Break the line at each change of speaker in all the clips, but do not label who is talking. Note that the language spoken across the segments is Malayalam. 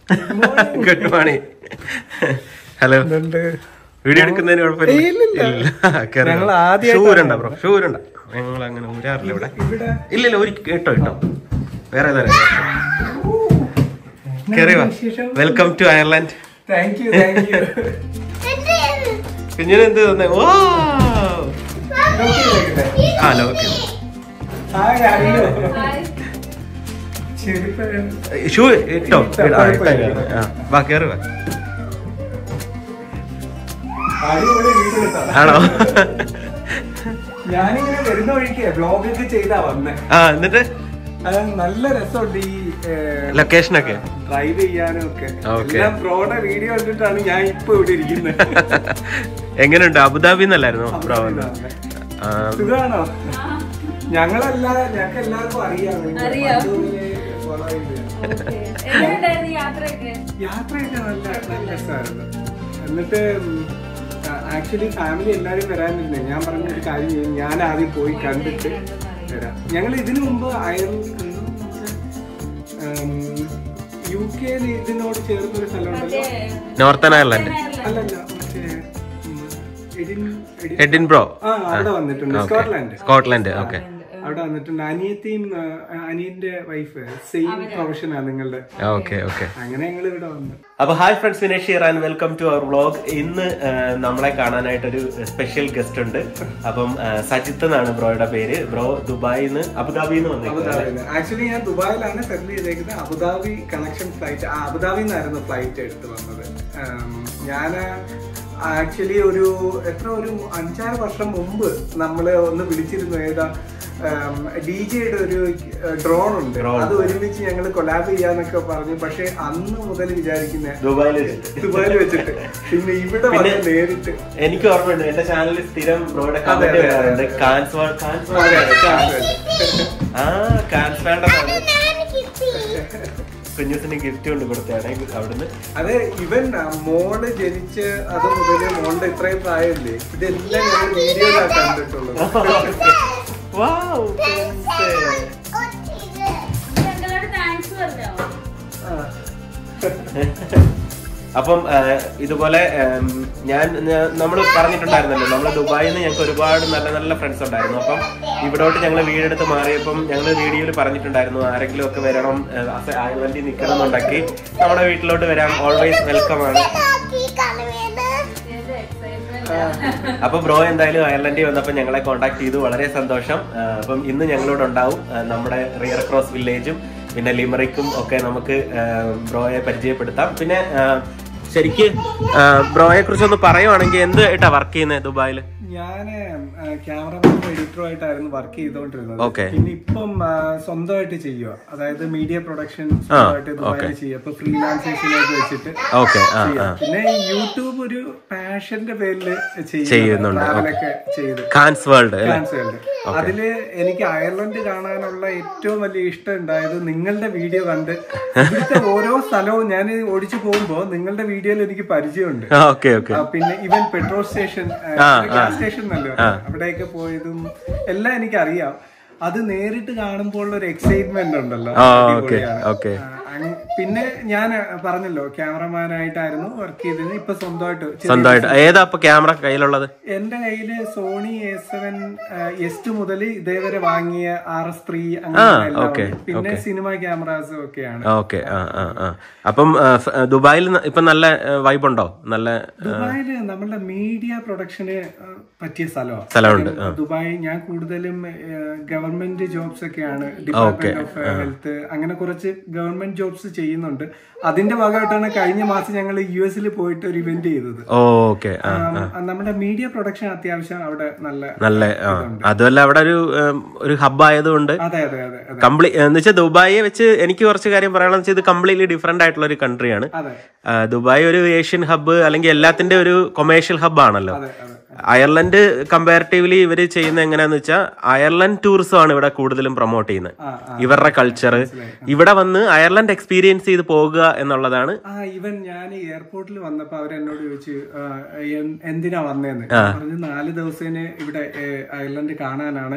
ഗുഡ് മോർണിംഗ് ഹലോ
എന്തുണ്ട്
വീഡിയോ എടുക്കുന്നതിന്
ഇല്ലില്ല. ഞങ്ങൾ ആദ്യമായിട്ടാണ്
ഷൂരുണ്ട ബ്രോ ഷൂരുണ്ട ഞങ്ങൾ അങ്ങനെ ഊരാറില്ല ഇവിടെ
ഇവിടെ
ഇല്ലില്ല ഒരു കേട്ടോ കേട്ടോ വേറെ ഏതായാലും കേറി വാ
വിശേഷം?
Welcome to Ireland
thank you thank you
കുഞ്ഞിന് എന്ത് തന്നെ ഓ ആ ലോക്ക്
ഹായ് അറിയോ ചെരുപ്പ്
ഷൂ ഇട്ടോ ആ, ഇട്ടോ കേറി. ആ വാ കേറി വാ
അടിപൊളി വീഡിയോ കേട്ടോ.
ആണോ
ഞാനിങ്ങനെ വരുന്ന വഴിക്ക് വ്ലോഗൊക്കെ ചെയ്താ വന്നേ
ആ എന്നിട്ട്
അത് നല്ല രസമുണ്ട് ഈ
ലൊക്കേഷനൊക്കെ
ഡ്രൈവ് ചെയ്യാനും ഒക്കെ
Okay.
എല്ലാം പ്രോയുടെ വീഡിയോ കണ്ടിട്ടാണ് ഞാൻ ഇപ്പൊ ഇവിടെ ഇരിക്കുന്നത്
എങ്ങനെയുണ്ട് അബുദാബി എന്നല്ലായിരുന്നു ബ്രോ ആ,
സുഖാണോ ഞങ്ങളല്ല ഞങ്ങൾക്ക് എല്ലാവർക്കും അറിയാം
അറിയാം.
പണ്ട് മുതലേ follow ചെയ്തതാ.
എങ്ങനെയുണ്ടായിരുന്നു യാത്രയൊക്കെ
യാത്രയൊക്കെ നല്ല നല്ല രസമായിരുന്നു എന്നിട്ട് ആക്ച്വലി ഫാമിലി എല്ലാവരും വരാനിരുന്നേ ഞാൻ പറഞ്ഞ ഒരു കാര്യം ചെയ്യും ഞാൻ ആദ്യം പോയി കണ്ടിട്ട് വരാം ഞങ്ങൾ ഇതിനു മുമ്പ് അയർ യു കെയിൽ ഇതിനോട് ചേർന്നൊരു സ്ഥലമുണ്ടല്ലോ
നോർത്തേൺ അയർലൻഡ്
അല്ലല്ല മറ്റേ ഉം, എഡിൻ- എഡിൻ-
എഡിൻബ്രോ
ആ അവിടെ വന്നിട്ടുണ്ട് സ്കോട്ട്ലാൻഡ്
സ്കോട്ട്ലൻഡ് ഓക്കെ
അവിടെ വന്നിട്ടുണ്ട് അനിയത്തിയും ആ, അനിയന്റെ വൈഫ് സെയിം പ്രൊഫഷനാണ് നിങ്ങളുടെ
ഓക്കെ ഓക്കെ
അങ്ങനെ ഞങ്ങൾ ഇവിടെ വന്നു
അപ്പൊ hi friends Vinesh here and welcome to our vlog ഇന്ന് ആ, നമ്മളെ കാണാനായിട്ട് ഒരു സ്പെഷ്യൽ ഗസ്റ്റ് ഉണ്ട് അപ്പം ആ, സജിത്ത് എന്നാണ് ബ്രോയുടെ പേര് ബ്രോ ദുബായിൽ നിന്ന് അബുദാബിയിൽ നിന്ന് വന്നേക്കുന്നത്
ആക്ച്വലി ഞാൻ ദുബായിലാണ് സെറ്റിൽ ചെയ്തേക്കുന്നത് അബുദാബി കണക്ഷൻ ഫ്ലൈറ്റ് അബുദാബിയിൽ നിന്നായിരുന്നു ഫ്ലൈറ്റ് എടുത്ത് വന്നത് ഞാൻ ആക്ച്വലി ഒരു എത്ര ഒരു അഞ്ചാറ് വർഷം മുമ്പ് നമ്മള് ഒന്ന് വിളിച്ചിരുന്നു ഏതാ ഡി ജിയുടെ ഒരു ഡ്രോൺ ഉണ്ട്
Drone.
അത് ഒരുമിച്ച് ഞങ്ങൾ കൊലാബ് ചെയ്യാന്നൊക്കെ പറഞ്ഞു പക്ഷെ അന്ന് മുതൽ വിചാരിക്കുന്ന
ദുബായിൽ വെച്ചിട്ട്
ദുബായിൽ വെച്ചിട്ട് പിന്നെ ഇവിടെ വന്ന്
പിന്നെ-
നേരിട്ട്
എനിക്ക് ഓർമ്മയുണ്ട് എന്റെ ചാനലിൽ സ്ഥിരം ബ്രോയുടെ
അതെ,
കമന്റ്
അതെ,
വരാറുണ്ട്
അതെ.
കാൻസ്വാൾ കാൻസ്വാൾ ആ കാൻസ്വാളുടെ കുഞ്ഞുസിന് ഗിഫ്റ്റ് കൊണ്ട് കൊടുത്തതാണ് അവിടുന്ന്
അത് ഇവൻ ആ, മോള് ജനിച്ച് അത് മുതല് മോളുടെ ഇത്രയും പ്രായമില്ലേ ഇതെല്ലാം ഞാൻ വീഡിയോയിലാണ് കണ്ടിട്ടുള്ളത്
Wow,
ഞങ്ങളോട് താങ്ക്സ് പറഞ്ഞോ
ആ.
അപ്പം ആ, ഇതുപോലെ ഉം, ഞാൻ നമ്മൾ പറഞ്ഞിട്ടുണ്ടായിരുന്നല്ലോ നമ്മൾ ദുബായിൽ നിന്ന് ഞങ്ങൾക്ക് ഒരുപാട് നല്ല നല്ല ഫ്രണ്ട്സ് ഉണ്ടായിരുന്നു അപ്പം ഇവിടോട്ട് ഞങ്ങൾ വീടെടുത്ത് മാറിയപ്പം ഞങ്ങൾ വീഡിയോയിൽ പറഞ്ഞിട്ടുണ്ടായിരുന്നു ആരെങ്കിലും ഒക്കെ വരണം ഐലൻഡിൽ നിൽക്കണം എന്നുണ്ടെങ്കിൽ നമ്മുടെ വീട്ടിലോട്ട് വരാം ഓൾവേസ് വെൽക്കം ആണ്
എന്ത് എക്സൈറ്റ്മെന്റ്
അപ്പൊ ബ്രോ എന്തായാലും അയർലൻഡിൽ വന്നപ്പോൾ ഞങ്ങളെ കോൺടാക്ട് ചെയ്തു വളരെ സന്തോഷം ആ, അപ്പം ഇന്ന് ഞങ്ങളോട് ഉണ്ടാവും ആ, നമ്മുടെ റിയർ ക്രോസ് വില്ലേജും പിന്നെ ലിമറിക്കും ഒക്കെ നമുക്ക് ആ, ബ്രോയെ പരിചയപ്പെടുത്താം പിന്നെ ആ, ശരിക്ക് ആ, ബ്രോയെ കുറിച്ച് ഒന്ന് പറയുവാണെങ്കിൽ എന്ത് ആയിട്ടാ വർക്ക് ചെയ്യുന്നത് ദുബായിൽ
ഞാന് ക്യാമറമാനും എഡിറ്ററും ആയിട്ടായിരുന്നു വർക്ക് ചെയ്തുകൊണ്ടിരുന്നത്
Okay.
പിന്നെ ഇപ്പം ആ, സ്വന്തമായിട്ട് ചെയ്യുക അതായത് മീഡിയ പ്രൊഡക്ഷൻ സ്വന്തമായിട്ട് ദുബായിൽ ചെയ്യുക ഇപ്പൊ ഫ്രീലാൻസേഷനായിട്ട് വെച്ചിട്ട്
ഓക്കെ ആ
ചെയ്യുക.
ആ
പിന്നെ യൂട്യൂബ് ഒരു പാഷന്റെ പേരിൽ
ചെയ്യുന്നുണ്ട്.
ട്രാവലൊക്കെ ചെയ്ത്
കാൻസ് വേൾഡ് അല്ലേ
കാൻസേൾഡ് അതില് എനിക്ക് അയർലൻഡ് കാണാനുള്ള ഏറ്റവും വലിയ ഇഷ്ടം ഉണ്ടായത് നിങ്ങളുടെ വീഡിയോ കണ്ട് ഇവിടുത്തെ ഓരോ സ്ഥലവും ഞാൻ ഓടിച്ചു പോകുമ്പോ നിങ്ങളുടെ വീഡിയോയിൽ എനിക്ക് പരിചയമുണ്ട്
ഓക്കെ ഓക്കെ
ആ, പിന്നെ ഇവൻ പെട്രോൾ സ്റ്റേഷൻ
ആ,
ഗ്യാസ് സ്റ്റേഷൻ എന്നല്ലോ അവിടെയൊക്കെ പോയതും എല്ലാം എനിക്ക് അറിയാം അത് നേരിട്ട് കാണുമ്പോൾ ഒരു എക്സൈറ്റ്മെന്റ് ഉണ്ടല്ലോ
ആ ഓക്കെ
അടിപൊളിയാണ്.
ഓക്കെ
ആ, അങ് പിന്നെ ഞാൻ പറഞ്ഞല്ലോ ക്യാമറമാൻ ആയിട്ടായിരുന്നു വർക്ക് ചെയ്തത് ഇപ്പൊ സ്വന്തമായിട്ട് ചെറിയ
സ്വന്തമായിട്ട് ഏതാ അപ്പൊ ക്യാമറ കയ്യിലുള്ളത്
എന്റെ കയ്യില് Sony A seven S two മുതൽ ഇതേവരെ വാങ്ങിയ ആർ എസ് ത്രീ
okay,
പിന്നെ സിനിമ ക്യാമറാസും ഒക്കെയാണ്
ഓക്കെ ആ ആ ആ അപ്പം ആ, ഫ്- ദുബായിൽ ന- ഇപ്പൊ നല്ല വൈബ് ഉണ്ടോ നല്ല
ദുബായില് നമ്മളുടെ മീഡിയ പ്രൊഡക്ഷന് പറ്റിയ സ്ഥലമാണ്
സ്ഥലമുണ്ട്
ദുബായ് ഞാൻ കൂടുതലും ഗവൺമെന്റ് ജോബ്സ് ഒക്കെയാണ് ഡിപ്പാർട്ട്മെന്റ് ഓഫ് ഹെൽത്ത് അങ്ങനെ കുറച്ച് ഗവൺമെന്റ് ജോബ്സ് ചെയ്യുന്നുണ്ട് അതിന്റെ ഭാഗമായിട്ടാണ് കഴിഞ്ഞ മാസം ഞങ്ങൾ യു എസിൽ പോയിട്ട് ഒരു ഇവന്റ് ചെയ്തത്
ഓക്കെ ആ
ആ, നമ്മുടെ മീഡിയ പ്രൊഡക്ഷൻ അത്യാവശ്യം അവിടെ നല്ല
നല്ല ആ അതുമല്ല അവിടെ ഒരു ഉം, ഒരു ഹബ് ആയതുകൊണ്ട്
അതെ അതെ അതെ അതെ
കംപ്ലീ എന്ന് വെച്ചാൽ ദുബായിയെ വെച്ച് എനിക്ക് കുറച്ച് കാര്യം പറയണമെന്ന് വെച്ചാൽ ഇത് കംപ്ലീറ്റ്ലി ഡിഫറെന്റ് ആയിട്ടുള്ള ഒരു കൺട്രിയാണ്
അതെ
ദുബായ് ഒരു ഏഷ്യൻ ഹബ്ബ് അല്ലെങ്കിൽ എല്ലാത്തിന്റെ ഒരു കൊമേഴ്ഷ്യൽ ഹബ്ബ് ആണല്ലോ
അതെ അതെ
അയർലൻഡ് കമ്പാരിറ്റീവ്ലി ഇവർ ചെയ്യുന്ന എങ്ങനെയാന്ന് വെച്ചാൽ അയർലൻഡ് ടൂറിസം ആണ് ഇവിടെ കൂടുതലും പ്രൊമോട്ട് ചെയ്യുന്നത്
ആ ആ
ഇവരുടെ കൾച്ചർ ഇവിടെ വന്ന് അയർലൻഡ് എക്സ്പീരിയൻസ് ചെയ്ത് പോകുക എന്നുള്ളതാണ്
ആ ഇവൻ ഞാൻ എയർപോർട്ടിൽ വന്നപ്പോ അവരെന്നോട് ചോദിച്ചു "ആ, എൻ- എന്തിനാ വന്നേന്ന് ഞാൻ പറഞ്ഞു നാല് ദിവസത്തിന് ഇവിടെ ഏ, അയർലൻഡ് കാണാനാണ്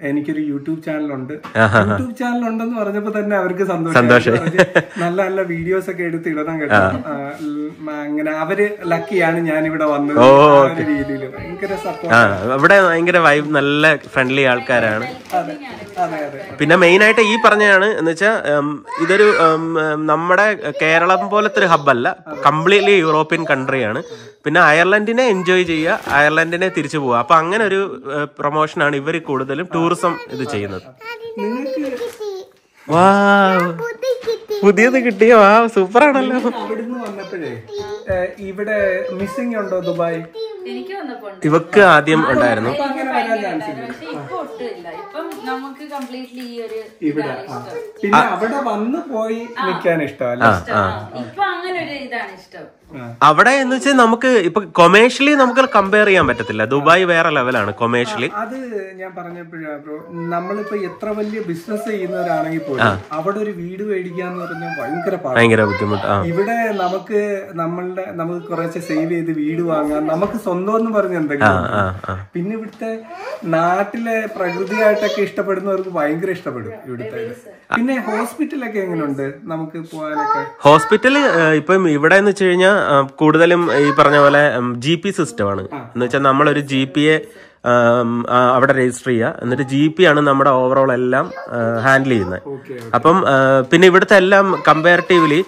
എനിക്കൊരു യൂട്യൂബ് ചാനലുണ്ട് യൂട്യൂബ് ചാനൽ ഉണ്ടെന്ന് പറഞ്ഞപ്പോ തന്നെ അവർക്ക് സന്തോഷം
സന്തോഷമായി.
നല്ല നല്ല വീഡിയോസ് ഒക്കെ എടുത്ത് ഇടണം കേട്ടോ ആ, ൽ- അങ്ങനെ അവര് ലക്കിയാണ് ഞാൻ ഇവിടെ വന്നത് ആ ഒരു രീതിയിൽ ഭയങ്കര സപ്പോർട്ട്
ആ ഇവിടെ ഭയങ്കര വൈബ് നല്ല ഫ്രണ്ട്ലി ആൾക്കാരാണ്
അതെ അതെ അതെ
പിന്നെ മെയിൻ ആയിട്ട് ഈ പറഞ്ഞതാണ് എന്ന് വെച്ചാൽ ഇതൊരു ഉം, ഉം, നമ്മുടെ കേരളം പോലത്തെ ഒരു ഹബ്ബല്ല കംപ്ലീറ്റ്ലി യൂറോപ്യൻ കൺട്രിയാണ് പിന്നെ അയർലൻഡിനെ എൻജോയ് ചെയ്യുക അയർലൻഡിനെ തിരിച്ചു പോവുക അപ്പൊ അങ്ങനെ ഒരു പ്രൊമോഷനാണ് ഇവർ കൂടുതലും ടൂറിസം ഇത് ചെയ്യുന്നത്
നിങ്ങൾക്ക്
വാ പുതിയത് കിട്ടിയ വാ സൂപ്പർ ആണല്ലോ
അവിടുന്ന് വന്നപ്പോഴേ ഏ, ഇവിടെ മിസ്സിംഗ് ഉണ്ടോ ദുബായ്
എനിക്ക് വന്നപ്പോ ഉണ്ട്.
ഇവക്ക് ആദ്യം ഉണ്ടായിരുന്നു
അപ്പൊ അങ്ങനെ വരാൻ ചാൻസ് ഇല്ല
പക്ഷെ ഇപ്പൊ ഒട്ടുമില്ല ഇപ്പം നമുക്ക് കംപ്ലീറ്റ്ലി ഈ ഒരു
ഇവിടെ
ഇതാണ്
ആ.
ഇഷ്ടം
പിന്നെ അവിടെ വന്ന് പോയി നിൽക്കാൻ ഇഷ്ടമല്ല
ആ, ഇപ്പൊ അങ്ങനെ ഒരു ഇതാണ് ഇഷ്ടം
അവിടെ എന്ന് വെച്ചാൽ നമുക്ക് ഇപ്പൊ കൊമേഴ്ഷ്യലി നമുക്ക് കമ്പയർ ചെയ്യാൻ പറ്റത്തില്ല ദുബായ് വേറെ ലെവലാണ് കൊമേഴ്ഷ്യലി
അത് ഞാൻ പറഞ്ഞപ്പോഴാ ബ്രോ നമ്മളിപ്പോ എത്ര വലിയ ബിസിനസ് ചെയ്യുന്നവരാണെങ്കിൽ പോലും അവിടെ ഒരു വീട് മേടിക്കാന്ന് പറഞ്ഞാൽ ഭയങ്കര പാടാണ്
ഭയങ്കര ബുദ്ധിമുട്ട് ആ
ഇവിടെ നമുക്ക് നമ്മളുടെ നമുക്ക് കുറച്ച് സേവ് ചെയ്ത് വീട് വാങ്ങാം നമുക്ക് സ്വന്തം എന്ന് പറഞ്ഞ എന്തെങ്കിലും ഉണ്ട്.
ആ ആ
പിന്നെ ഇവിടുത്തെ നാട്ടിലെ പ്രകൃതിയായിട്ടൊക്കെ ഇഷ്ടപ്പെടുന്നവർക്ക് ഭയങ്കര ഇഷ്ടപ്പെടും ഇവിടുത്തെ പിന്നെ ഹോസ്പിറ്റലൊക്കെ എങ്ങനെയുണ്ട് നമുക്ക് പോകാനൊക്കെ
ഹോസ്പിറ്റല് ഇപ്പം ഇവിടെ എന്ന് വെച്ച് കഴിഞ്ഞാൽ കൂടുതലും ഈ പറഞ്ഞ പോലെ ജി പി സിസ്റ്റമാണ് എന്ന് വെച്ചാൽ നമ്മളൊരു ജി പിയെ അവിടെ രജിസ്റ്റർ ചെയ്യുക എന്നിട്ട് ജി പി ആണ് നമ്മുടെ ഓവറോൾ എല്ലാം ഹാൻഡിൽ ചെയ്യുന്നത്
ഓക്കെ
അപ്പം ആ, പിന്നെ ഇവിടുത്തെ എല്ലാം കമ്പാരിറ്റീവ്ലി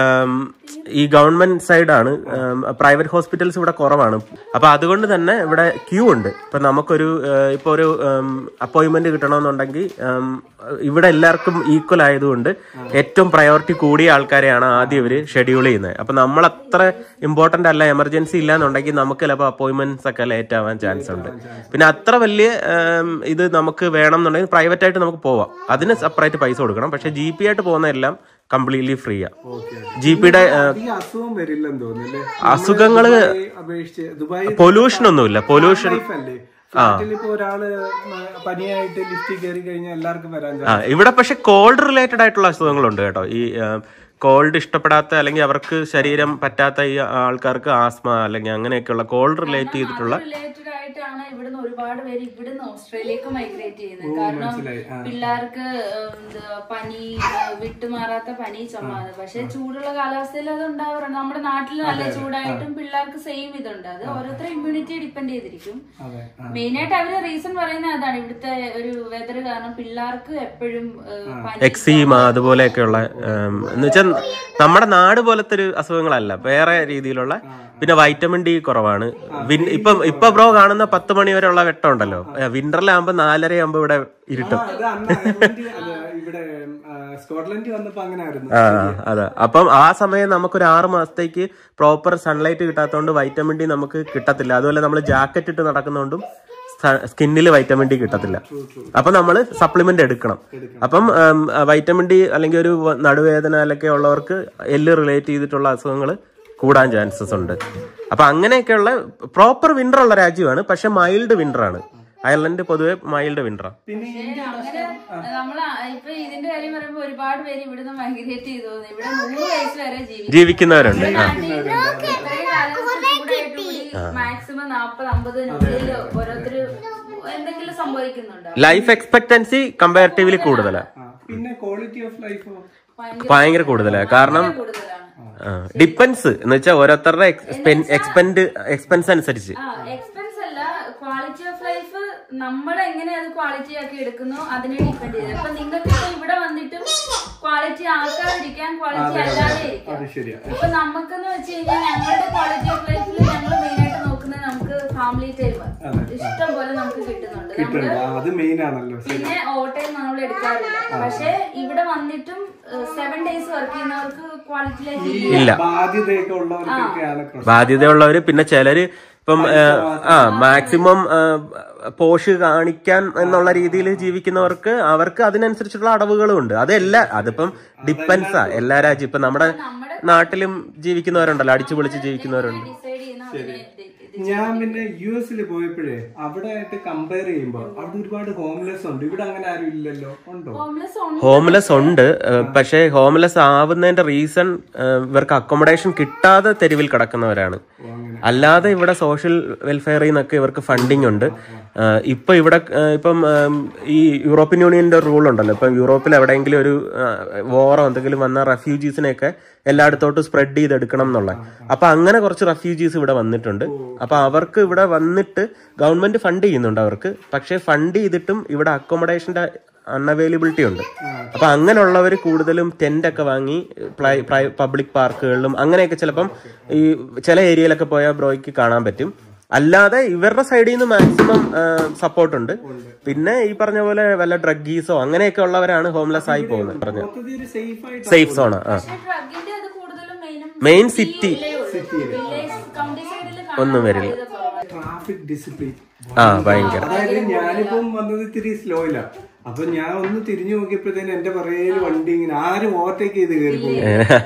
ഈ ഗവൺമെന്റ് സൈഡാണ് പ്രൈവറ്റ് ഹോസ്പിറ്റൽസ് ഇവിടെ കുറവാണ് അപ്പൊ അതുകൊണ്ട് തന്നെ ഇവിടെ ക്യൂ ഉണ്ട് ഇപ്പൊ നമുക്കൊരു ആ, ഇപ്പൊ ഒരു അപ്പോയിന്റ്മെന്റ് കിട്ടണമെന്നുണ്ടെങ്കിൽ ഉം, ഇവിടെ എല്ലാവർക്കും ഈക്വൽ ആയതുകൊണ്ട് ഏറ്റവും പ്രയോറിറ്റി കൂടിയ ആൾക്കാരെയാണ് ആദ്യം ഇവര് ഷെഡ്യൂൾ ചെയ്യുന്നത് അപ്പൊ നമ്മൾ അത്ര ഇമ്പോർട്ടന്റ് അല്ല എമർജൻസി ഇല്ലാന്നുണ്ടെങ്കിൽ നമുക്ക് ചിലപ്പോൾ അപ്പോയിന്റ്മെന്റ്സ് ഒക്കെ ലേറ്റ് ആവാൻ ചാൻസ് ഉണ്ട് പിന്നെ അത്ര വലിയ ഉം, ഇത് നമുക്ക് വേണം എന്നുണ്ടെങ്കിൽ പ്രൈവറ്റ് ആയിട്ട് നമുക്ക് പോവാം അതിന് സെപ്പറേറ്റ് പൈസ കൊടുക്കണം പക്ഷെ ജി പി ആയിട്ട് പോകുന്നതെല്ലാം കംപ്ലീറ്റ്ലി ഫ്രീ ആ ജി പിയുടെ
ഈ അസുഖം വരില്ലെന്ന് തോന്നുന്നല്ലേ
അസുഖങ്ങള്
ദുബായ് അപേക്ഷിച്ച് ദുബായ്
പൊല്യൂഷൻ ഒന്നുമില്ല പൊല്യൂഷൻ
ലൈഫ് അല്ലേ ഫ്ലാറ്റിൽ ഇപ്പൊ ഒരാള് ഉം, പനിയായിട്ട് ലിഫ്റ്റിൽ കയറി കഴിഞ്ഞാൽ എല്ലാവർക്കും വരാൻ
ആ ഇവിടെ പക്ഷെ കോൾഡ് റിലേറ്റഡ് ആയിട്ടുള്ള അസുഖങ്ങളുണ്ട് കേട്ടോ ഈ കോൾഡ് ഇഷ്ടപ്പെടാത്ത അല്ലെങ്കിൽ അവർക്ക് ശരീരം പറ്റാത്ത ഈ ആൾക്കാർക്ക് ആസ്മ അല്ലെങ്കിൽ അങ്ങനെയൊക്കെയുള്ള കോൾഡ് റിലേറ്റ് ചെയ്തിട്ടുള്ള
റിലേറ്റഡ് ആയിട്ടാണ് ഇവിടുന്ന് ഒരുപാട് പേര് ഇവിടുന്ന് ഓസ്ട്രേലിയക്ക് മൈഗ്രേറ്റ് ചെയ്യുന്നത് കാരണം
മനസ്സിലായി. ആ.
പിള്ളേർക്ക് ഏഹ്, എന്താ പനി ഏഹ്, വിട്ടുമാറാത്ത പനി ചുമ പക്ഷെ ചൂടുള്ള കാലാവസ്ഥയിൽ അത് ഉണ്ടാവാറുണ്ട് നമ്മുടെ നാട്ടിൽ നല്ല ചൂടായിട്ടും പിള്ളേർക്ക് സെയിം ഇതുണ്ട് അത് ഓരോരുത്തരുടെ ഇമ്മ്യൂണിറ്റി ഡിപ്പെൻഡ് ചെയ്തിരിക്കും
അതെ
മെയിൻ ആയിട്ട് അവര് റീസൺ പറയുന്നത് അതാണ് ഇവിടുത്തെ ഒരു വെതർ കാരണം പിള്ളേർക്ക് എപ്പോഴും ഏഹ്, പനി
എക്സീമ അതുപോലെയൊക്കെയുള്ള ഉം, എന്ന് വെച്ചാൽ നമ്മുടെ നാട് പോലത്തെ ഒരു അസുഖങ്ങളല്ല വേറെ രീതിയിലുള്ള പിന്നെ വൈറ്റമിൻ ഡി കുറവാണ് വിൻ- ഇപ്പം ഇപ്പൊ ബ്രോ കാണുന്ന പത്ത് മണി വരെയുള്ള വെട്ടം ഉണ്ടല്ലോ വിന്ററിലാകുമ്പോ നാലര ആകുമ്പോ ഇവിടെ ഇരുട്ടും
അത് അന്ന് അയർലൻഡ് അത് ഇവിടെ ആ, സ്കോട്ട്ലൻഡിൽ വന്നപ്പോ അങ്ങനെ ആയിരുന്നു
ആ അതെ അപ്പം ആ സമയം നമുക്കൊരു ആറ് മാസത്തേക്ക് പ്രോപ്പർ സൺലൈറ്റ് കിട്ടാത്തതുകൊണ്ട് വൈറ്റമിൻ ഡി നമുക്ക് കിട്ടത്തില്ല അതുപോലെ നമ്മൾ ജാക്കറ്റ് ഇട്ട് നടക്കുന്നതുകൊണ്ടും സ്കിന്നിൽ വൈറ്റമിൻ ഡി കിട്ടത്തില്ല അപ്പൊ നമ്മൾ സപ്ലിമെന്റ് എടുക്കണം അപ്പം വൈറ്റമിൻ ഡി അല്ലെങ്കിൽ ഒരു വ- നടുവേദന അല്ലെങ്കിൽ ഉള്ളവർക്ക് എല്ല് റിലേറ്റ് ചെയ്തിട്ടുള്ള അസുഖങ്ങൾ കൂടാൻ ചാൻസസ് ഉണ്ട് അപ്പൊ അങ്ങനെയൊക്കെയുള്ള പ്രോപ്പർ വിന്റർ ഉള്ള രാജ്യമാണ് പക്ഷെ മൈൽഡ് വിന്റർ ആണ് അയർലൻഡ് പൊതുവെ മൈൽഡ് വിന്ററാണ്
പിന്നെ
അങ്ങനെ നമ്മള് ഇപ്പൊ ഇതിന്റെ കാര്യം പറയുമ്പോ ഒരുപാട് പേര് ഇവിടുന്ന് മൈഗ്രേറ്റ് ചെയ്തു തോന്നുന്നു ഇവിടെ നൂറ് വയസ്സ് വരെ ജീവിക്കും
ജീവിക്കുന്നവരുണ്ട് ആ
മാക്സിമം നാപ്പത് അമ്പതിനുള്ളിൽ ഓരോരുത്തര് എന്തെങ്കിലും സംഭവിക്കുന്നുണ്ട്
ലൈഫ് എക്സ്പെക്ടൻസി കമ്പാരിറ്റീവ്ലി കൂടുതലാണ്
ആ, പിന്നെ ക്വാളിറ്റി ഓഫ് ലൈഫ്
ഭയങ്കര കൂടുതലാണ് കാരണം
കൂടുതലാണ്
ഡിപ്പെൻസ് എന്ന് വെച്ചാൽ ഓരോരുത്തരുടെ എക്സ്പെൻഡ് എക്സ്പെൻസ് അനുസരിച്ച്
ആ എക്സ്പെൻസ് അല്ല ക്വാളിറ്റി ഓഫ് ലൈഫ് നമ്മൾ എങ്ങനെ അത് ക്വാളിറ്റി ആക്കി എടുക്കുന്നു അതിനെ ഡിപ്പെൻഡ് ചെയ്ത് അപ്പൊ നിങ്ങൾക്ക് ഇപ്പൊ ഇവിടെ വന്നിട്ടും ക്വാളിറ്റി ആക്കാതിരിക്കാൻ ക്വാളിറ്റി അല്ലാതെ ഇരിക്കാം
അത് ശരിയാ
ഇപ്പൊ നമുക്കെന്ന് വെച്ച് കഴിഞ്ഞാൽ ഞങ്ങളുടെ ക്വാളിറ്റി ഓഫ് ലൈഫിൽ ഞങ്ങൾ മെയിൻ ആയിട്ട് നോക്കുന്നത് നമുക്ക് ഫാമിലി ടൈം ഇഷ്ടം പോലെ നമുക്ക് കിട്ടുന്നുണ്ട് നമ്മള്
കിട്ടുന്നുണ്ട് ആ, അത് മെയിൻ ആണല്ലോ
പിന്നെ ഓട്ടം നമ്മൾ എടുക്കാറില്ല പക്ഷെ ഇവിടെ വന്നിട്ടും സെവൻ ഡേയ്സ് വർക്ക് ചെയ്യുന്നവർക്ക് ക്വാളിറ്റി ലൈഫ്
ഈ
ഇല്ല.
ബാധ്യതയൊക്കെ ഉള്ളവർക്കൊക്കെയാണ് പ്രശ്നം
ബാധ്യതയുള്ളവര് പിന്നെ ചിലര് ഇപ്പം ഏഹ്, ആ മാക്സിമം പോഷ് കാണിക്കാൻ എന്നുള്ള രീതിയിൽ ജീവിക്കുന്നവർക്ക് അവർക്ക് അതിനനുസരിച്ചുള്ള അടവുകളും ഉണ്ട് അതെല്ലാ അതിപ്പം ഡിപ്പെൻസാ എല്ലാ രാജ്യം ഇപ്പൊ നമ്മുടെ നാട്ടിലും ജീവിക്കുന്നവരുണ്ടല്ലോ അടിച്ചു പൊളിച്ച് ജീവിക്കുന്നവരുണ്ട്
ഡിസൈഡ് ചെയ്യുന്ന അതിനെ ഇത് ഇത്
ഞാൻ പിന്നെ യു എസിൽ പോയപ്പോഴേ അവിടെ ആയിട്ട് കമ്പയർ ചെയ്യുമ്പോ അവിടെ ഒരുപാട് ഹോംലെസ് ഉണ്ട് ഇവിടെ അങ്ങനെ ആരും ഇല്ലല്ലോ ഉണ്ടോ
ഹോംലെസ് ഉണ്ട്
ഹോംലെസ് ഉണ്ട് ഏഹ്, പക്ഷേ ഹോംലെസ് ആവുന്നതിന്റെ റീസൺ ഇവർക്ക് അക്കോമഡേഷൻ കിട്ടാതെ തെരുവിൽ കിടക്കുന്നവരാണ്
ഓ, അങ്ങനെ
അല്ലാതെ ഇവിടെ സോഷ്യൽ വെൽഫെയറിൽ നിന്നൊക്കെ ഇവർക്ക് ഫണ്ടിങ് ഉണ്ട് ആ, ഇപ്പൊ ഇവിടെ ആ, ഇപ്പം ആം, ഈ യൂറോപ്യൻ യൂണിയന്റെ റൂൾ ഉണ്ടല്ലോ ഇപ്പം യൂറോപ്പിൽ എവിടെയെങ്കിലും ഒരു വോറോ എന്തെങ്കിലും വന്ന റെഫ്യൂജീസിനെയൊക്കെ എല്ലായിടത്തോട്ടും സ്പ്രെഡ് ചെയ്തെടുക്കണം എന്നുള്ള അപ്പൊ അങ്ങനെ കുറച്ച് റെഫ്യൂജീസ് ഇവിടെ വന്നിട്ടുണ്ട് അപ്പൊ അവർക്ക് ഇവിടെ വന്നിട്ട് ഗവൺമെന്റ് ഫണ്ട് ചെയ്യുന്നുണ്ട് അവർക്ക് പക്ഷേ ഫണ്ട് ചെയ്തിട്ടും ഇവിടെ അക്കോമഡേഷന്റെ അൺഅവൈലബിലിറ്റി ഉണ്ട് അപ്പൊ അങ്ങനെയുള്ളവർ കൂടുതലും ടെന്റ് ഒക്കെ വാങ്ങി പബ്ലിക് പാർക്കുകളിലും അങ്ങനെയൊക്കെ ചിലപ്പം ഈ ചില ഏരിയയിലൊക്കെ പോയാൽ ബ്രോയ്ക്ക് കാണാൻ പറ്റും അല്ലാതെ ഇവരുടെ സൈഡിൽ നിന്ന് മാക്സിമം സപ്പോർട്ട് ഉണ്ട് പിന്നെ ഈ പറഞ്ഞ പോലെ വല്ല ഡ്രഗീസോ അങ്ങനെയൊക്കെ ഉള്ളവരാണ് ഹോംലെസ് ആയി പോകുന്നത് പറഞ്ഞ
മൊത്തത്തിൽ ഒരു സേഫ് ആയിട്ട്
സേഫ് സോണ് ആ
പക്ഷെ ഡ്രഗിന്റെ അത് കൂടുതലും മെയിനും
മെയിൻ സിറ്റി
വില്ലേജ് കൗണ്ടി സൈഡിൽ
ഒന്നും വരില്ല
ട്രാഫിക് ഡിസിപ്ലിൻ
ആ ഭയങ്കര
അതായത് ഞാനിപ്പം വന്നത് ഇത്തിരി സ്ലോയില അപ്പൊ ഞാൻ ഒന്ന് തിരിഞ്ഞു നോക്കിയപ്പോഴത്തേന് എന്റെ പറയേല് വണ്ടി ഇങ്ങനെ ആരും ഓവർടേക്ക് ചെയ്ത് കയറി പോകും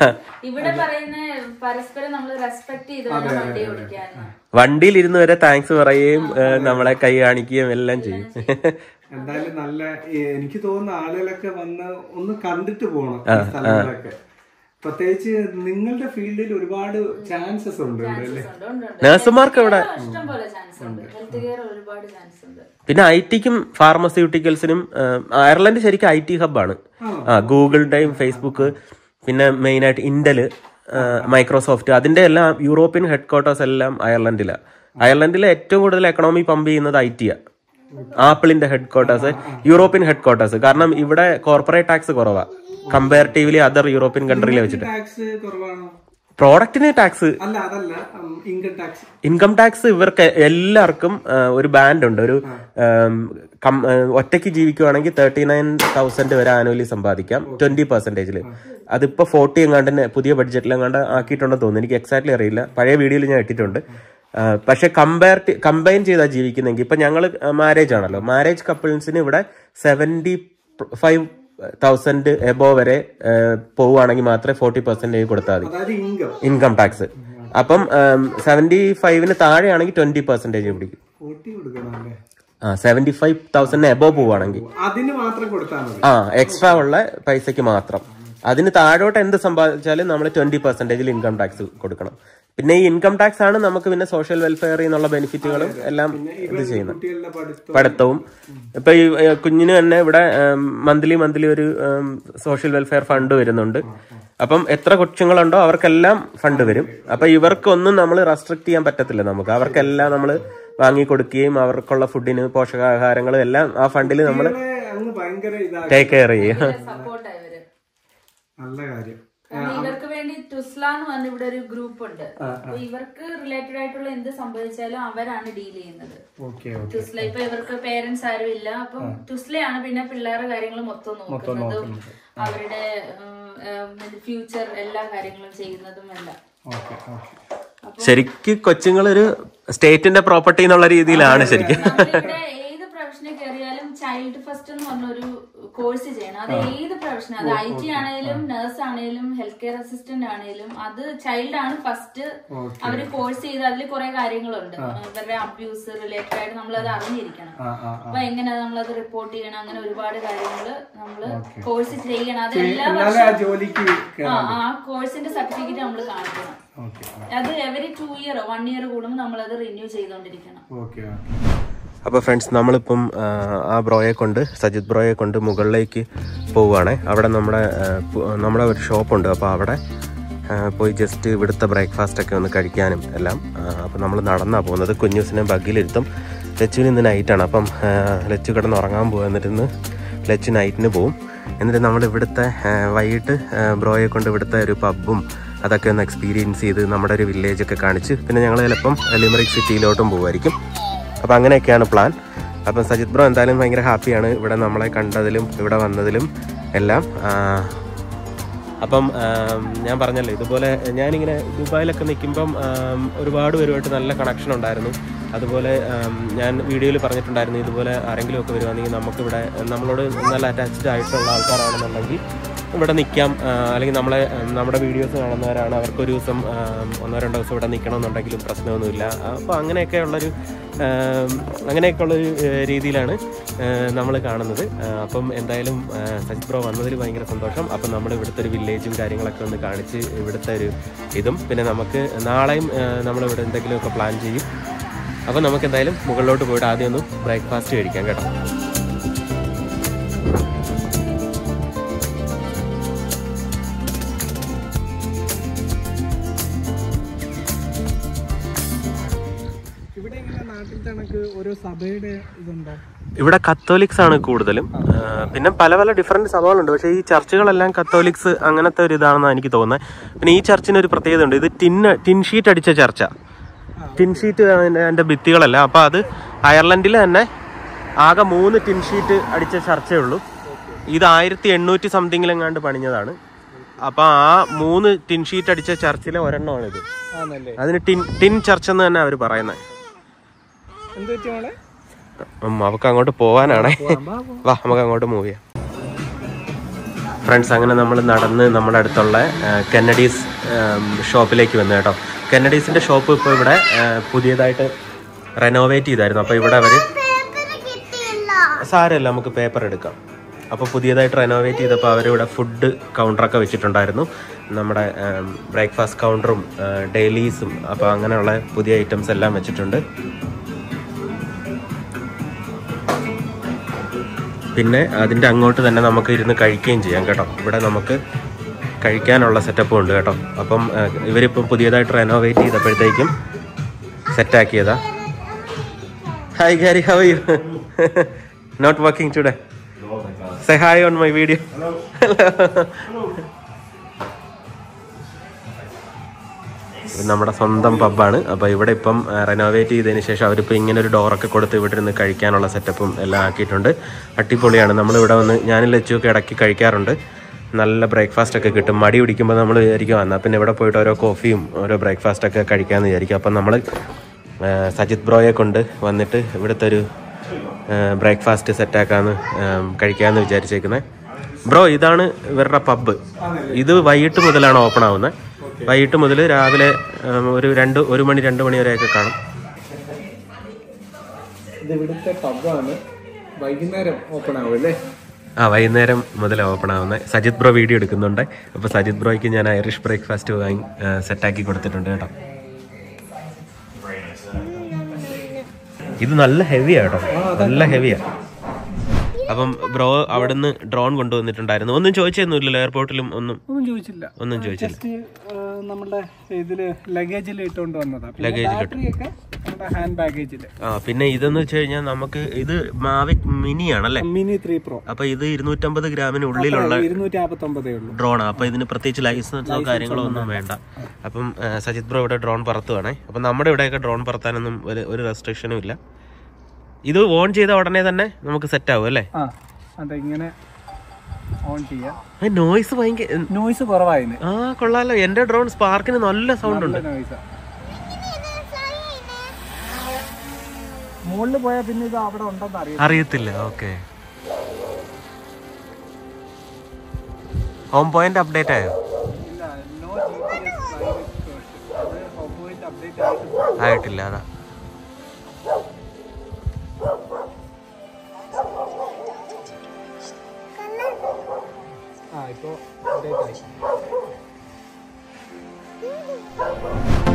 ഇവിടെ പറയുന്ന പരസ്പരം നമ്മൾ റെസ്പെക്ട് ചെയ്ത് വേണം വണ്ടി ഓടിക്കാൻ
വണ്ടിയിൽ ഇരുന്ന് വരെ താങ്ക്സ് പറയുകയും ഏ, നമ്മളെ കൈ കാണിക്കുകയും എല്ലാം ചെയ്യും
എന്തായാലും നല്ല ഏ, എനിക്ക് തോന്നുന്ന ആളുകളൊക്കെ വന്ന് ഒന്ന് കണ്ടിട്ട് പോകണം ഈ സ്ഥലങ്ങളൊക്കെ പ്രത്യേകിച്ച് നിങ്ങളുടെ ഫീൽഡിൽ ഒരുപാട് ചാൻസസ് ഉണ്ട് അല്ലേ
ഉണ്ട്, ഉണ്ട്, ഉണ്ട്.
നഴ്സുമാർക്ക് ഇവിടെ
ഇഷ്ടം പോലെ ചാൻസ് ഉണ്ട് ഹെൽത്ത് കെയർ ഒരുപാട് ചാൻസ് ഉണ്ട്
പിന്നെ ഐ ടിക്കും ഫാർമസ്യൂട്ടിക്കൽസിനും അയർലൻഡ് ശരിക്കും ഐ ടി ഹബ്ബാണ് ആ ഗൂഗിളിന്റെയും ഫേസ്ബുക്ക് പിന്നെ മെയിനായിട്ട് ഇന്റല് മൈക്രോസോഫ്റ്റ് അതിന്റെ എല്ലാം യൂറോപ്യൻ ഹെഡ് ക്വാർട്ടേഴ്സ് എല്ലാം അയർലൻഡിലാണ് അയർലൻഡിലെ ഏറ്റവും കൂടുതൽ എക്കണോമി പമ്പ് ചെയ്യുന്നത് ഐ ടിയാണ് ആപ്പിളിന്റെ headquarters European headquarters കാരണം ഇവിടെ കോർപ്പറേറ്റ് ടാക്സ് കുറവാണ് കമ്പാരിറ്റീവ്ലി അതർ യൂറോപ്യൻ കൺട്രിയിലെ വെച്ചിട്ട്
ടാക്സ് കുറവാണോ
പ്രോഡക്റ്റിന് ടാക്സ്
അല്ല അതല്ല ഇൻകം ടാക്സ്
ഇൻകം ടാക്സ് ഇവർക്ക് എല്ലാവർക്കും ആ, ഒരു ബാൻഡ് ഉണ്ട് ഒരു ആം, കം- ആ, ഒറ്റയ്ക്ക് ജീവിക്കുവാണെങ്കിൽ തേർട്ടി നയൻ തൗസൻഡ് വരെ ആനുവലി സമ്പാദിക്കാം ട്വന്റി പെർസെന്റേജിൽ അതിപ്പോ ഫോർട്ടി എങ്ങാണ്ട് പുതിയ ബഡ്ജറ്റിൽ എങ്ങാണ്ട് ആക്കിയിട്ടുണ്ടെന്ന് തോന്നുന്നു എനിക്ക് എക്സാക്ട്ലി അറിയില്ല പഴയ വീഡിയോയിൽ ഞാൻ ഇട്ടിട്ടുണ്ട് ആ, പക്ഷെ കമ്പയർ കമ്പൈൻ ചെയ്താ ജീവിക്കുന്നെങ്കിൽ ഇപ്പൊ ഞങ്ങൾ മാരേജ് ആണല്ലോ മാരേജ് കപ്പിൾസിന് ഇവിടെ സെവന്റി ഫൈവ് തൗസൻഡ് എബോ വരെ ആ, പോവുകയാണെങ്കിൽ മാത്രമേ ഫോർട്ടി പെർസെന്റേജ് കൊടുത്താൽ മതി
അതായത് ഇൻകം
ഇൻകം ടാക്സ് അപ്പം സെവന്റി ഫൈവിന് താഴെയാണെങ്കിൽ ട്വന്റി പെർസെന്റേജ് പിടിക്കും
കൂട്ടി കൊടുക്കണം അല്ലേ
ആ സെവന്റി ഫൈവ് തൗസൻഡിന് എബോ പോവുകയാണെങ്കിൽ
അതിന് മാത്രം കൊടുത്താൽ മതി
ആ എക്സ്ട്രാ ഉള്ള പൈസക്ക് മാത്രം അതിന് താഴോട്ട് എന്ത് സമ്പാദിച്ചാലും നമ്മൾ ട്വന്റി പെർസെന്റേജിൽ ഇൻകം ടാക്സ് കൊടുക്കണം പിന്നെ ഈ ഇൻകം ടാക്സ് ആണ് നമുക്ക് പിന്നെ സോഷ്യൽ വെൽഫെയർ എന്നുള്ള ബെനിഫിറ്റുകളും എല്ലാം ഇത് ചെയ്യുന്നത്
കുട്ടികളുടെ പഠിത്തം
പഠിത്തവും ഇപ്പൊ ഈ ഏ, കുഞ്ഞിന് തന്നെ ഇവിടെ മന്ത്ലി മന്ത്ലി ഒരു സോഷ്യൽ വെൽഫെയർ ഫണ്ട് വരുന്നുണ്ട് അപ്പം എത്ര കൊച്ചുങ്ങളുണ്ടോ അവർക്കെല്ലാം ഫണ്ട് വരും അപ്പൊ ഇവർക്കൊന്നും നമ്മൾ റെസ്ട്രിക്ട് ചെയ്യാൻ പറ്റത്തില്ല നമുക്ക് അവർക്കെല്ലാം നമ്മൾ വാങ്ങി കൊടുക്കുകയും അവർക്കുള്ള ഫുഡിന് പോഷകാഹാരങ്ങളും എല്ലാം ആ ഫണ്ടിൽ നമ്മൾ
കുട്ടികളെ അങ്ങ് ഭയങ്കര ഇതാക്കി
ടേക്ക് കെയർ ചെയ്യും
സപ്പോർട്ട് ഇവര്
നല്ല കാര്യം
കാരണം ഇവർക്ക് വേണ്ടി ടുസ്ല എന്ന് പറഞ്ഞ ഇവിടെ ഒരു ഗ്രൂപ്പ് ഉണ്ട് അപ്പൊ ഇവർക്ക് റിലേറ്റഡ് ആയിട്ടുള്ള എന്ത് സംഭവിച്ചാലും അവരാണ് ഡീൽ ചെയ്യുന്നത്
ഓക്കെ
ടുസ്ല ഇപ്പൊ ഇവർക്ക് പേരൻസ് ആരും ഇല്ല അപ്പം ടുസ്ലയാണ് പിന്നെ പിള്ളേരുടെ കാര്യങ്ങൾ മൊത്തം നോക്കുന്നതും അവരുടെ ഫ്യൂച്ചർ എല്ലാ കാര്യങ്ങളും ചെയ്യുന്നതും എല്ലാം
ഓക്കെ ഓക്കെ
ശരിക്ക് കൊച്ചുങ്ങളൊരു സ്റ്റേറ്റിന്റെ പ്രോപ്പർട്ടി എന്നുള്ള രീതിയിലാണ് ശരിക്കും
നമ്മളിവിടെ ഏത് പ്രൊഫഷനിൽ കയറിയാലും ചൈൽഡ് ഫസ്റ്റ് എന്ന് പറഞ്ഞ ഒരു കോഴ്സ് ചെയ്യണം അത് ഏത് പ്രൊഫഷൻ അത് ഐ ടി ആണെങ്കിലും നഴ്സ് ആണെങ്കിലും ഹെൽത്ത് കെയർ അസിസ്റ്റന്റ് ആണെങ്കിലും അത് ചൈൽഡ് ആണ് ഫസ്റ്റ് അവര് കോഴ്സ് ചെയ്ത് അതിൽ കുറെ കാര്യങ്ങളുണ്ട് ഇവരുടെ അബ്യൂസ് റിലേറ്റഡ് ആയിട്ട് നമ്മൾ അത് അറിഞ്ഞിരിക്കണം
ആ ആ
അപ്പൊ എങ്ങനെ നമ്മളത് റിപ്പോർട്ട് ചെയ്യണം അങ്ങനെ ഒരുപാട് കാര്യങ്ങള് നമ്മള് കോഴ്സ് ചെയ്യണം അത് എല്ലാ
എന്നാലേ ആ
വർഷവും
ജോലിക്ക്
ആ ആ കോഴ്സിന്റെ സർട്ടിഫിക്കറ്റ് നമ്മൾ കാണിക്കണം
ഓക്കെ
അത് every two year one year കൂടുമ്പോൾ നമ്മൾ അത് റിന്യൂ ചെയ്തോണ്ടിരിക്കണം
ഓക്കെ ഓക്കെ
അപ്പോൾ ഫ്രണ്ട്സ് നമ്മളിപ്പം ആ, ആ ബ്രോയെ കൊണ്ട് സജിത് ബ്രോയെ കൊണ്ട് മുകളിലേക്ക് പോവുകയാണേ അവിടെ നമ്മുടെ ആ, പു- നമ്മുടെ ഒരു ഷോപ്പുണ്ട് അപ്പോൾ അവിടെ ആ, പോയി ജസ്റ്റ് ഇവിടുത്തെ ബ്രേക്ക്ഫാസ്റ്റ് ഒക്കെ ഒന്ന് കഴിക്കാനും എല്ലാം അപ്പോൾ നമ്മൾ നടന്നാണ് പോകുന്നത് കുഞ്ഞൂസിനെ ബഗ്ഗിലിരുത്തും ലച്ചുവിന് ഇന്ന് നൈറ്റാണ് അപ്പം ആ, ലച്ചു കിടന്ന് ഉറങ്ങാൻ പോകും എന്നിട്ട് ഇന്ന് ലച്ചു നൈറ്റിന് പോവും എന്നിട്ട് നമ്മൾ ഇവിടുത്തെ ആ, വൈകിട്ട് ആ, ബ്രോയെ കൊണ്ട് ഇവിടുത്തെ ഒരു പബ്ബും അതൊക്കെ ഒന്ന് എക്സ്പീരിയൻസ് ചെയ്ത് നമ്മുടെ ഒരു വില്ലേജൊക്കെ കാണിച്ച് പിന്നെ ഞങ്ങൾ ചിലപ്പം ലിമറിക് സിറ്റിയിലോട്ടും പോകുമായിരിക്കും അപ്പം അങ്ങനെയൊക്കെയാണ് പ്ലാൻ അപ്പം സജിത് ബ്രോ എന്തായാലും ഭയങ്കര ഹാപ്പിയാണ് ഇവിടെ നമ്മളെ കണ്ടതിലും ഇവിടെ വന്നതിലും എല്ലാം ആ, അപ്പം ആം, ഞാൻ പറഞ്ഞല്ലോ ഇതുപോലെ ഞാനിങ്ങനെ ദുബായിലൊക്കെ നിൽക്കുമ്പം ആം, ഒരുപാട് പേരുമായിട്ട് നല്ല കണക്ഷൻ ഉണ്ടായിരുന്നു അതുപോലെ ആം, ഞാൻ വീഡിയോയിൽ പറഞ്ഞിട്ടുണ്ടായിരുന്നു ഇതുപോലെ ആരെങ്കിലും ഒക്കെ വരുവാണെങ്കിൽ നമുക്കിവിടെ നമ്മളോട് നല്ല അറ്റാച്ച്ഡ് ആയിട്ടുള്ള ആൾക്കാരാണെന്നുണ്ടെങ്കിൽ ഇവിടെ നിൽക്കാം ആ, അല്ലെങ്കിൽ നമ്മളെ ഉം, നമ്മുടെ വീഡിയോസ് കാണുന്നവരാണ് അവർക്ക് ഒരു ദിവസം ആ, ഒന്നോ രണ്ടോ ദിവസം ഇവിടെ നിൽക്കണമെന്നുണ്ടെങ്കിലും പ്രശ്നമൊന്നുമില്ല അപ്പോൾ അങ്ങനെയൊക്കെ ഉള്ളൊരു ആ, അങ്ങനെയൊക്കെ ഉള്ളൊരു ആ, രീതിയിലാണ് നമ്മൾ കാണുന്നത് ആ, അപ്പം എന്തായാലും ആ, സജിത് ബ്രോ വന്നതിൽ ഭയങ്കര സന്തോഷം അപ്പം നമ്മൾ ഇവിടുത്തെ ഒരു വില്ലേജും കാര്യങ്ങളൊക്കെ ഒന്ന് കാണിച്ച് ഇവിടുത്തെ ഒരു ഇതും പിന്നെ നമുക്ക് നാളെയും നമ്മൾ ഇവിടെ എന്തെങ്കിലുമൊക്കെ പ്ലാൻ ചെയ്യും അപ്പോൾ നമുക്ക് എന്തായാലും മുകളിലോട്ട് പോയിട്ട് ആദ്യം ഒന്ന് ബ്രേക്ക്ഫാസ്റ്റ് കഴിക്കാം കേട്ടോ
ഇവിടെ ഇങ്ങനെ നാട്ടിൽ കണക്ക് ഓരോ സഭയുടെ ഇതുണ്ടോ
ഇവിടെ കത്തോലിക്സ് ആണ് കൂടുതലും ആ, പിന്നെ പല പല ഡിഫറെന്റ് സഭകളുണ്ട് പക്ഷേ ഈ ചർച്ചുകളെല്ലാം കത്തോലിക്സ് അങ്ങനത്തെ ഒരു ഇതാണെന്നാണ് എനിക്ക് തോന്നുന്നത് പിന്നെ ഈ ചർച്ചിന് ഒരു പ്രത്യേകത ഉണ്ട് ഇത് ടിൻ ടിൻ ഷീറ്റ് അടിച്ച ചർച്ച ടിൻ ഷീറ്റ് അതിന്റെ ഭിത്തികളല്ല അപ്പൊ അത് അയർലൻഡിൽ തന്നെ ആകെ മൂന്ന് ടിൻ ഷീറ്റ് അടിച്ച ചർച്ചേ ഉള്ളൂ ഇത് ആയിരത്തി എണ്ണൂറ്റി സംതിങ്ങിലെങ്ങാണ്ട് പണിഞ്ഞതാണ് അപ്പൊ ആ മൂന്ന് ടിൻ ഷീറ്റ് അടിച്ച ചർച്ചിലെ ഒരെണ്ണമാണ് ഇത്
ആണല്ലേ
അതിന് ടിൻ ടിൻ ചർച്ച് എന്ന് തന്നെ അവർ പറയുന്നത്
എന്ത് പറ്റി മോളെ
അവക്ക് അങ്ങോട്ട് പോവാനാണേ വാ നമുക്ക് അങ്ങോട്ട് മൂവ് ചെയ്യാം ഫ്രണ്ട്സ് അങ്ങനെ നമ്മൾ നടന്ന് നമ്മുടെ അടുത്തുള്ള ആ, കെന്നഡീസ് ആം, ഷോപ്പിലേക്ക് വന്നു കേട്ടോ കെന്നഡീസിന്റെ ഷോപ്പ് ഇപ്പോൾ ഇവിടെ ആ, പുതിയതായിട്ട് റെനോവേറ്റ് ചെയ്തായിരുന്നു അപ്പോൾ ഇവിടെ അവർ സാരമില്ല നമുക്ക് പേപ്പർ എടുക്കാം അപ്പോൾ പുതിയതായിട്ട് റെനോവേറ്റ് ചെയ്തപ്പോൾ അവരിവിടെ ഫുഡ് കൗണ്ടറൊക്കെ വെച്ചിട്ടുണ്ടായിരുന്നു നമ്മുടെ ബ്രേക്ക്ഫാസ്റ്റ് കൗണ്ടറും ഡെയിലീസും അപ്പോൾ അങ്ങനെയുള്ള പുതിയ ഐറ്റംസ് എല്ലാം വെച്ചിട്ടുണ്ട് പിന്നെ അതിൻ്റെ അങ്ങോട്ട് തന്നെ നമുക്ക് ഇരുന്ന് കഴിക്കുകയും ചെയ്യാം കേട്ടോ ഇവിടെ നമുക്ക് കഴിക്കാനുള്ള സെറ്റപ്പും ഉണ്ട് കേട്ടോ അപ്പം ഏഹ്, ഇവരിപ്പം പുതിയതായിട്ട് റെനോവേറ്റ് ചെയ്തപ്പോഴത്തേക്കും സെറ്റാക്കിയതാ hi Gary how you not working today say hi on my video ഇത് നമ്മുടെ സ്വന്തം പബ്ബാണ് അപ്പോൾ ഇവിടെ ഇപ്പം റെനോവേറ്റ് ചെയ്തതിന് ശേഷം അവരിപ്പോൾ ഇങ്ങനെ ഒരു ഡോറൊക്കെ കൊടുത്ത് ഇവിടെ ഇരുന്ന് കഴിക്കാനുള്ള സെറ്റപ്പും എല്ലാം ആക്കിയിട്ടുണ്ട് അടിപൊളിയാണ് നമ്മൾ ഇവിടെ വന്ന് ഞാനും ലച്ചുവൊക്കെ ഇടയ്ക്ക് കഴിക്കാറുണ്ട് നല്ല ബ്രേക്ക്ഫാസ്റ്റ് ഒക്കെ കിട്ടും മടി പിടിക്കുമ്പോൾ നമ്മൾ വിചാരിക്കും എന്നാൽ പിന്നെ ഇവിടെ പോയിട്ട് ഓരോ കോഫിയും ഓരോ ബ്രേക്ക്ഫാസ്റ്റ് ഒക്കെ കഴിക്കാമെന്ന് വിചാരിക്കും അപ്പം നമ്മൾ സജിത് ബ്രോയെ കൊണ്ട് വന്നിട്ട് ഇവിടുത്തെ ഒരു ബ്രേക്ക്ഫാസ്റ്റ് സെറ്റാക്കാമെന്ന് കഴിക്കാമെന്ന് വിചാരിച്ചേക്കുന്നത് ബ്രോ ഇതാണ് ഇവരുടെ പബ്ബ് ഇത് വൈകിട്ട് മുതലാണ് ഓപ്പൺ ആവുന്നത് വൈകിട്ട് മുതൽ രാവിലെ ഉം, ഒരു രണ്ട് ഒരു മണി രണ്ട് മണി വരെയൊക്കെ കാണും
ഇത് ഇവിടുത്തെ പബ്ബാണ് വൈകുന്നേരം ഓപ്പൺ ആവും അല്ലേ
ആ വൈകുന്നേരം മുതൽ ഓപ്പൺ ആവുന്നത് സജിത് ബ്രോ വീഡിയോ എടുക്കുന്നുണ്ട് അപ്പോൾ സജിത് ബ്രോയ്ക്ക് ഞാൻ ഐറിഷ് ബ്രേക്ക്ഫാസ്റ്റ് വാങ്ങി സെറ്റാക്കി കൊടുത്തിട്ടുണ്ട് കേട്ടോ ഇത് നല്ല ഹെവിയാ കേട്ടോ നല്ല ഹെവിയാ അപ്പം ബ്രോ അവിടുന്ന് ഡ്രോൺ കൊണ്ടുവന്നിട്ടുണ്ടായിരുന്നു ഒന്നും ചോദിച്ചൊന്നുമില്ലല്ലോ എയർപോർട്ടിലും ഒന്നും
ഒന്നും ചോദിച്ചില്ല
ഒന്നും ചോദിച്ചില്ല
ജസ്റ്റ് നമ്മുടെ ഇതില് ലഗേജിൽ ഇട്ടുകൊണ്ട് വന്നതാ പിന്നെ
Luggage ൽ
battery ഒക്കെ നമ്മുടെ ഹാൻഡ് ബാഗേജില്
ആ പിന്നെ ഇതെന്ന് വെച്ച് കഴിഞ്ഞാൽ നമുക്ക് ഇത് മാവിക് മിനി ആണല്ലേ
മിനി ത്രീ പ്രോ
അപ്പൊ ഇത് ഇരുന്നൂറ്റമ്പത് ഗ്രാമിന് ഉള്ളിലുള്ള
ഇരുന്നൂറ്റി നാപ്പത്തൊമ്പതേ ഉള്ളൂ
ഡ്രോണാണ് അപ്പൊ ഇതിന് പ്രത്യേകിച്ച് ലൈസൻസോ കാര്യങ്ങളോ ഒന്നും വേണ്ട അപ്പം ആ, സജിത് ബ്രോ ഇവിടെ ഡ്രോൺ പറത്തുവാണേ അപ്പം നമ്മുടെ ഇവിടെയൊക്കെ ഡ്രോൺ പറത്താനൊന്നും ഒരു ഒരു റെസ്ട്രിക്ഷനും ഇല്ല ഇത് ഓൺ ചെയ്ത ഉടനെ തന്നെ നമുക്ക് സെറ്റ് ആവും അല്ലേ
ആ അതെ ഇങ്ങനെ ഓൺ ചെയ്യാം
നോയ്സ് ഭയങ്കര
നോയ്സ് കുറവായിന്
ആ കൊള്ളാലോ എന്റെ ഡ്രോൺ സ്പാർക്കിന് നല്ല സൗണ്ട് ഉണ്ട്
നോയ്സ് മുകളിൽ പോയാൽ പിന്നെ ഇത് അവിടെ ഉണ്ടെന്ന് അറിയാം
അറിയത്തില്ല ഓക്കെ ഹോം പോയിന്റ് അപ്ഡേറ്റ് ആയോ
ഇല്ല നോ ജി പി എസ് അത് ഹോം അപ്ഡേറ്റ് ആയിട്ട്
ആയിട്ടില്ല അതാ
ആ ഇപ്പോൾ അപ്ഡേറ്റ് ആയി